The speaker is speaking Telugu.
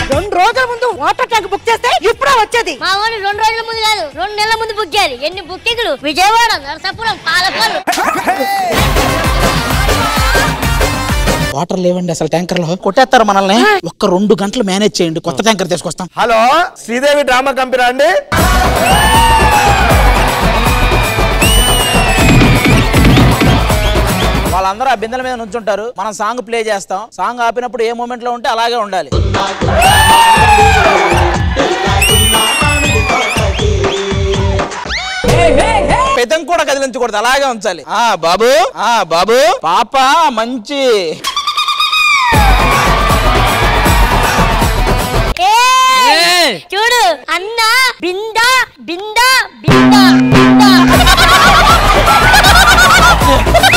రెండు రోజుల ముందు వాటర్ ట్యాంక్ బుక్ చేస్తే ఇప్పుడే వచ్చేది మా వాడిని రెండు రోజుల ముందు కాదు రెండు నెలల ముందు బుక్ చేయాలి ఎన్ని బుకింగ్లు విజయవాడ నరసాపురం పాలకొల్లు వాటర్ లేవండి అసలు ట్యాంకర్ లో కొట్టేస్తారు మనల్ని ఒక్క రెండు గంటలు మేనేజ్ చేయండి కొత్త ట్యాంకర్ తీసుకొస్తాం హలో శ్రీదేవి డ్రామా కంపెనీ అండి వాళ్ళందరూ ఆ బిందెల మీద నుంచుంటారు మనం సాంగ్ ప్లే చేస్తాం సాంగ్ ఆపినప్పుడు ఏ మూమెంట్ లో ఉంటే అలాగే ఉండాలి పెదం కూడా కదిలించకూడదు అలాగే ఉంచాలి ఆ బాబు ఆ బాబు పాప మంచి ఏయ్! చూడు అన్న బిందా బిందా బిందా బిందా